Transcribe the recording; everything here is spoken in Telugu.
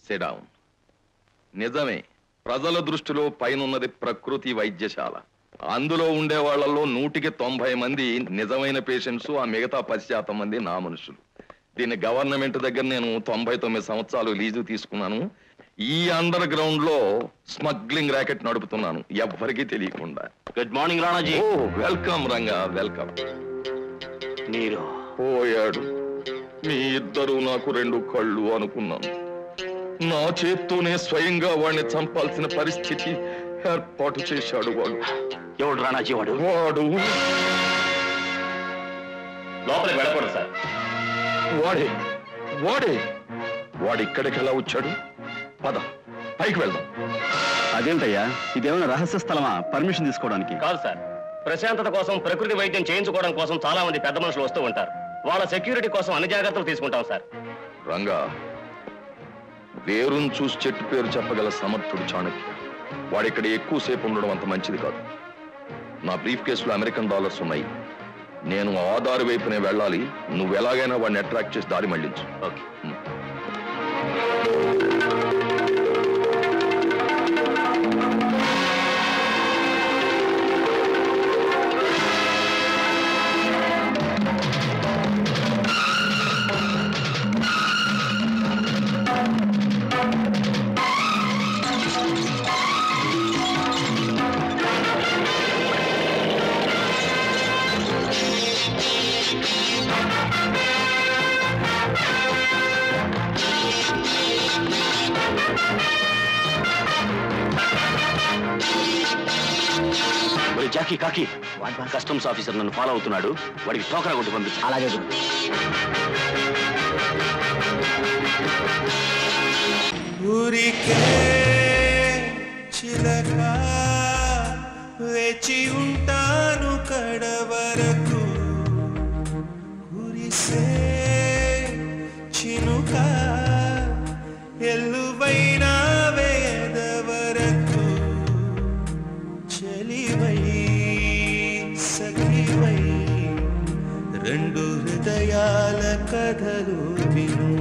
సెడౌన్ నిజమే ప్రజల దృష్టిలో పైనున్నది ప్రకృతి వైద్యశాల అందులో ఉండే వాళ్ళల్లో నూటికి తొంభై మంది నిజమైన పేషెంట్స్ ఆ మిగతా పది శాతం మంది నా మనుషులు దీన్ని గవర్నమెంట్ దగ్గర నేను తొంభై తొమ్మిది సంవత్సరాలు లీజు తీసుకున్నాను ఈ అండర్ గ్రౌండ్ లో స్మగ్లింగ్ ర్యాకెట్ నడుపుతున్నాను ఎవ్వరికీ తెలియకుండా good morning Ranaji oh welcome Ranga welcome మీరు పోయాడు మీ ఇద్దరు నాకు రెండు కళ్ళు అనుకున్నాను నా చేత్తోనే స్వయంగా వాడిని చంపాల్సిన పరిస్థితి ఏర్పాటు చేశాడు వాడు ఎవడు రాణాజీ వాడు వాడు లోపలికి వెళ్ళకూడదు సార్ వాడే వాడే వాడు ఇక్కడికి ఎలా వచ్చాడు పద పైకి వెళ్దాం అదేంటయ్యా ఇదేమైనా రహస్య స్థలమా పర్మిషన్ తీసుకోవడానికి కాదు సార్ ప్రశాంతత కోసం ప్రకృతి వైద్యం చేయించుకోవడం కోసం చాలా మంది పెద్ద మనుషులు వస్తూ ఉంటారు వాళ్ళ సెక్యూరిటీ కోసం అన్ని జాగ్రత్తలు తీసుకుంటాం సార్ రంగా వేరును చూసి చెట్టు పేరు చెప్పగల సమర్థుడు చాణక్య వాడిక్కడ ఎక్కువసేపు ఉండడం అంత మంచిది కాదు నా బ్రీఫ్ కేసులో అమెరికన్ డాలర్స్ ఉన్నాయి నేను ఆ దారి వైపునే వెళ్ళాలి నువ్వు ఎలాగైనా వాడిని అట్రాక్ట్ చేసి దారి మళ్ళించు ఓకే ఒరే జాకీ కాకి కస్టమ్స్ ఆఫీసర్ నన్ను ఫాలో అవుతున్నాడు వాడికి టోకరా కొట్టి పంపించు అలాగే ఊరికే చిలక వేచి ఉంటాను కడవరకు కురిసే చినుక ఎల్లువైన వేద వరకు చెలివై సఖివై రెండు హృదయాల కథలు విను